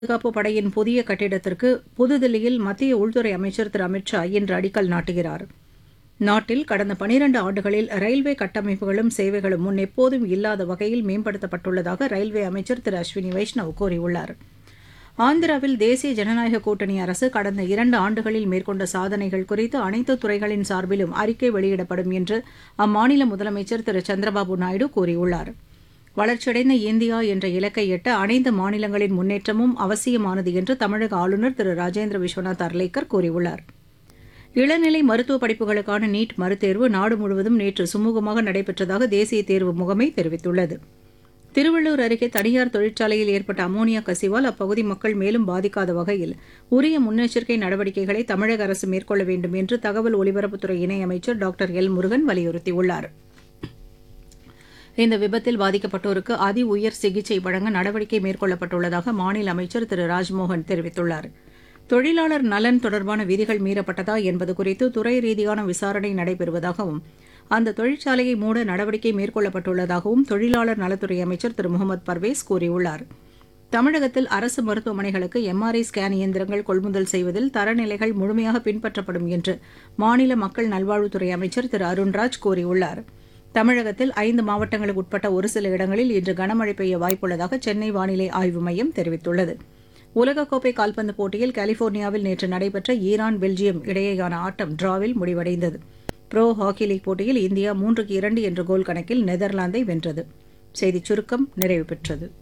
பாதுகாப்பு படையின் புதிய கட்டிடத்திற்கு புதுதில்லியில் மத்திய உள்துறை அமைச்சர் திரு அமித் ஷா இன்று அடிக்கல் நாட்டுகிறார் நாட்டில் கடந்த பனிரண்டு ஆண்டுகளில் ரயில்வே கட்டமைப்புகளும் சேவைகளும் முன் எப்போதும் இல்லாத வகையில் மேம்படுத்தப்பட்டுள்ளதாக ரயில்வே அமைச்சர் திரு அஸ்வினி வைஷ்ணவ் கூறியுள்ளார் ஆந்திராவில் தேசிய ஜனநாயக கூட்டணி அரசு கடந்த இரண்டு ஆண்டுகளில் மேற்கொண்ட சாதனைகள் குறித்து அனைத்து துறைகளின் சார்பிலும் அறிக்கை வெளியிடப்படும் என்று அம்மாநில முதலமைச்சர் திரு சந்திரபாபு நாயுடு கூறியுள்ளார் வளர்ச்சியடைந்த இந்தியா என்ற இலக்கை எட்ட அனைத்து மாநிலங்களின் முன்னேற்றமும் அவசியமானது என்று தமிழக ஆளுநர் திரு ராஜேந்திர விஸ்வநாத் அர்லேக்கர் கூறியுள்ளார் இளநிலை மருத்துவ படிப்புகளுக்கான நீட் மறுதேர்வு நாடு முழுவதும் நேற்று சுமூகமாக நடைபெற்றதாக தேசிய தேர்வு முகமை தெரிவித்துள்ளது திருவள்ளூர் அருகே தனியார் தொழிற்சாலையில் ஏற்பட்ட அமோனியா கசிவால் அப்பகுதி மக்கள் மேலும் பாதிக்காத வகையில் உரிய முன்னெச்சரிக்கை நடவடிக்கைகளை தமிழக அரசு மேற்கொள்ள வேண்டும் என்று தகவல் ஒலிபரப்புத்துறை இணையமைச்சர் டாக்டர் எல் முருகன் வலியுறுத்தியுள்ளார் இந்த விபத்தில் பாதிக்கப்பட்டோருக்கு அதி உயர் சிகிச்சை வழங்க நடவடிக்கை மேற்கொள்ளப்பட்டுள்ளதாக மாநில அமைச்சர் திரு ராஜ்மோகன் தெரிவித்துள்ளார் தொழிலாளர் நலன் தொடர்பான விதிகள் மீறப்பட்டதா என்பது குறித்து துறை ரீதியான விசாரணை நடைபெறுவதாகவும் அந்த தொழிற்சாலையை மூட நடவடிக்கை மேற்கொள்ளப்பட்டுள்ளதாகவும் தொழிலாளர் நலத்துறை அமைச்சர் திரு முகமது பர்வேஸ் கூறியுள்ளார் தமிழகத்தில் அரசு மருத்துவமனைகளுக்கு எம்ஆர்ஐ ஸ்கேன் இயந்திரங்கள் கொள்முதல் செய்வதில் தரநிலைகள் முழுமையாக பின்பற்றப்படும் என்று மாநில மக்கள் நல்வாழ்வுத்துறை அமைச்சர் திரு அருண்ராஜ் கூறியுள்ளார் தமிழகத்தில் ஐந்து மாவட்டங்களுக்கு உட்பட்ட ஒரு சில இடங்களில் இன்று கனமழை பெய்ய வாய்ப்புள்ளதாக சென்னை வானிலை ஆய்வு மையம் தெரிவித்துள்ளது உலகக்கோப்பை கால்பந்து போட்டியில் கலிபோர்னியாவில் நேற்று நடைபெற்ற ஈரான் பெல்ஜியம் இடையேயான ஆட்டம் டிராவில் முடிவடைந்தது ப்ரோ ஹாக்கி லீக் போட்டியில் இந்தியா மூன்றுக்கு இரண்டு என்ற கோல் கணக்கில் நெதர்லாந்தை வென்றது செய்திச் சுருக்கம் நிறைவு பெற்றது